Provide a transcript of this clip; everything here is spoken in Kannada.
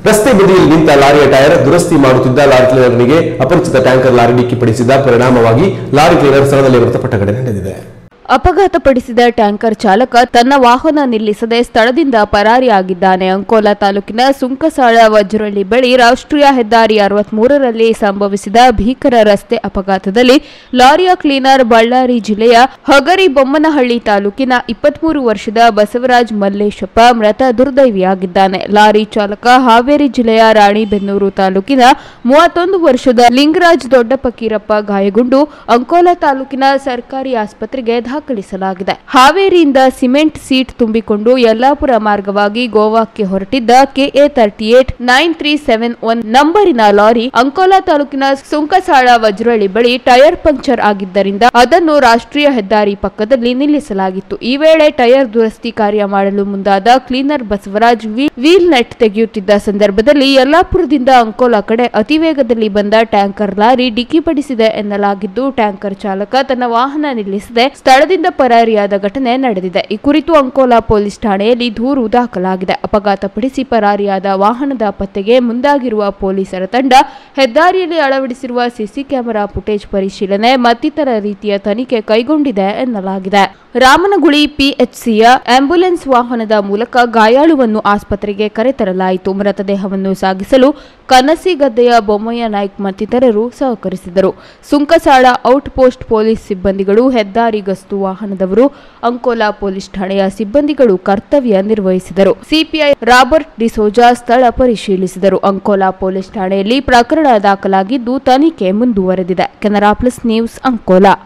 ರಸ್ತೆ ಬದಿಯಲ್ಲಿ ನಿಂತ ಲಾರಿಯ ಟೈರ್ ದುರಸ್ತಿ ಮಾಡುತ್ತಿದ್ದ ಲಾರಿ ಕ್ಲೀನರ್ನಿಗೆ ಅಪರಿಚಿತ ಟ್ಯಾಂಕರ್ ಲಾರಿ ಡಿಕ್ಕಿಪಡಿಸಿದ ಪರಿಣಾಮವಾಗಿ ಲಾರಿ ಕ್ಲೀನರ್ ಸ್ಥಳದಲ್ಲಿ ಮೃತಪಟ್ಟ ಘಟನೆ ನಡೆದಿದೆ ಅಪಘಾತಪಡಿಸಿದ ಟ್ಯಾಂಕರ್ ಚಾಲಕ ತನ್ನ ವಾಹನ ನಿಲ್ಲಿಸದೆ ಸ್ಥಳದಿಂದ ಪರಾರಿಯಾಗಿದ್ದಾನೆ ಅಂಕೋಲಾ ತಾಲೂಕಿನ ಸುಂಕಸಾಳ ವಜ್ರಳ್ಳಿ ಬಳಿ ರಾಷ್ಟ್ರೀಯ ಹೆದ್ದಾರಿ ಅರವತ್ಮೂರರಲ್ಲಿ ಸಂಭವಿಸಿದ ಭೀಕರ ರಸ್ತೆ ಅಪಘಾತದಲ್ಲಿ ಲಾರಿಯ ಕ್ಲೀನರ್ ಬಳ್ಳಾರಿ ಜಿಲ್ಲೆಯ ಹಗರಿ ಬೊಮ್ಮನಹಳ್ಳಿ ತಾಲೂಕಿನ ಇಪ್ಪತ್ಮೂರು ವರ್ಷದ ಬಸವರಾಜ್ ಮಲ್ಲೇಶಪ್ಪ ಮೃತ ದುರ್ದೈವಿಯಾಗಿದ್ದಾನೆ ಲಾರಿ ಚಾಲಕ ಹಾವೇರಿ ಜಿಲ್ಲೆಯ ರಾಣಿಬೆನ್ನೂರು ತಾಲೂಕಿನ ಮೂವತ್ತೊಂದು ವರ್ಷದ ಲಿಂಗರಾಜ್ ದೊಡ್ಡಪಕೀರಪ್ಪ ಗಾಯಗೊಂಡು ಅಂಕೋಲಾ ತಾಲೂಕಿನ ಸರ್ಕಾರಿ ಆಸ್ಪತ್ರೆಗೆ ದಾಖಲಿಸಲಾಗಿದೆ ಹಾವೇರಿಯಿಂದ ಸಿಮೆಂಟ್ ಸೀಟ್ ತುಂಬಿಕೊಂಡು ಯಲ್ಲಾಪುರ ಮಾರ್ಗವಾಗಿ ಗೋವಾಕ್ಕೆ ಹೊರಟಿದ್ದ K A thirty eight nine three seven one ನಂಬರಿನ ಲಾರಿ ಅಂಕೋಲಾ ತಾಲೂಕಿನ ಸುಂಕಸಾಳ ವಜ್ರಳ್ಳಿ ಬಳಿ ಟೈರ್ ಪಂಕ್ಚರ್ ಆಗಿದ್ದರಿಂದ ಅದನ್ನು ರಾಷ್ಟ್ರೀಯ ಹೆದ್ದಾರಿ ಪಕ್ಕದಲ್ಲಿ ನಿಲ್ಲಿಸಲಾಗಿತ್ತು ಈ ವೇಳೆ ಟೈರ್ ದುರಸ್ತಿ ಕಾರ್ಯ ಮಾಡಲು ಮುಂದಾದ ಕ್ಲೀನರ್ ಬಸವರಾಜ್ ವಿ- ವೀಲ್ ನೆಟ್ ತೆಗೆಯುತ್ತಿದ್ದ ಸಂದರ್ಭದಲ್ಲಿ ಯಲ್ಲಾಪುರದಿಂದ ಅಂಕೋಲಾ ಕಡೆ ಅತಿ ವೇಗದಲ್ಲಿ ಬಂದ ಟ್ಯಾಂಕರ್ ಲಾರಿ ಡಿಕ್ಕಿಪಡಿಸಿದೆ ಎನ್ನಲಾಗಿದ್ದು ಟ್ಯಾಂಕರ್ ಚಾಲಕ ತನ್ನ ವಾಹನ ನಿಲ್ಲಿಸದೆ ಸ್ಥಳದಿಂದ ಪರಾರಿಯಾದ ಘಟನೆ ನಡೆದಿದೆ ಈ ಕುರಿತು ಅಂಕೋಲಾ ಪೊಲೀಸ್ ಠಾಣೆಯಲ್ಲಿ ದೂರು ದಾಖಲಾಗಿದೆ ಅಪಘಾತಪಡಿಸಿ ಪರಾರಿಯಾದ ವಾಹನದ ಪತ್ತೆಗೆ ಮುಂದಾಗಿರುವ ಪೊಲೀಸರ ತಂಡ ಹೆದ್ದಾರಿಯಲ್ಲಿ ಅಳವಡಿಸಿರುವ ಸಿಸಿ ಕ್ಯಾಮೆರಾ ಫುಟೇಜ್ ಪರಿಶೀಲನೆ ಮತ್ತಿತರ ರೀತಿಯ ತನಿಖೆ ಕೈಗೊಂಡಿದೆ ಎನ್ನಲಾಗಿದೆ ರಾಮನಗುಳಿ ಪಿಎಚ್ಸಿಯ ಆಂಬ್ಯುಲೆನ್ಸ್ ವಾಹನದ ಮೂಲಕ ಗಾಯಾಳುವನ್ನು ಆಸ್ಪತ್ರೆಗೆ ಕರೆತರಲಾಯಿತು ಮೃತದೇಹವನ್ನು ಸಾಗಿಸಲು ಕನಸಿಗದ್ದೆಯ ಬೊಮ್ಮಯ್ಯ ನಾಯ್ಕ್ ಮತ್ತಿತರರು ಸಹಕರಿಸಿದರು ಸುಂಕಸಾಳ ಔಟ್ ಪೋಸ್ಟ್ ಪೊಲೀಸ್ ಸಿಬ್ಬಂದಿಗಳು ಹೆದ್ದಾರಿ ಗಸ್ತು ವಾಹನದವರು ಅಂಕೋಲಾ ಪೊಲೀಸ್ ಠಾಣೆಯ ಸಿಬ್ಬಂದಿಗಳು ಕರ್ತವ್ಯ ನಿರ್ವಹಿಸಿದರು ಸಿಪಿಐ ರಾಬರ್ಟ್ ಡಿಸೋಜಾ ಸ್ಥಳ ಪರಿಶೀಲಿಸಿದರು ಅಂಕೋಲಾ ಪೊಲೀಸ್ ಠಾಣೆಯಲ್ಲಿ ಪ್ರಕರಣ ದಾಖಲಾಗಿದ್ದು ತನಿಖೆ ಮುಂದುವರೆದಿದೆ ಕೆನರಾ ಪ್ಲಸ್ ನ್ಯೂಸ್ ಅಂಕೋಲಾ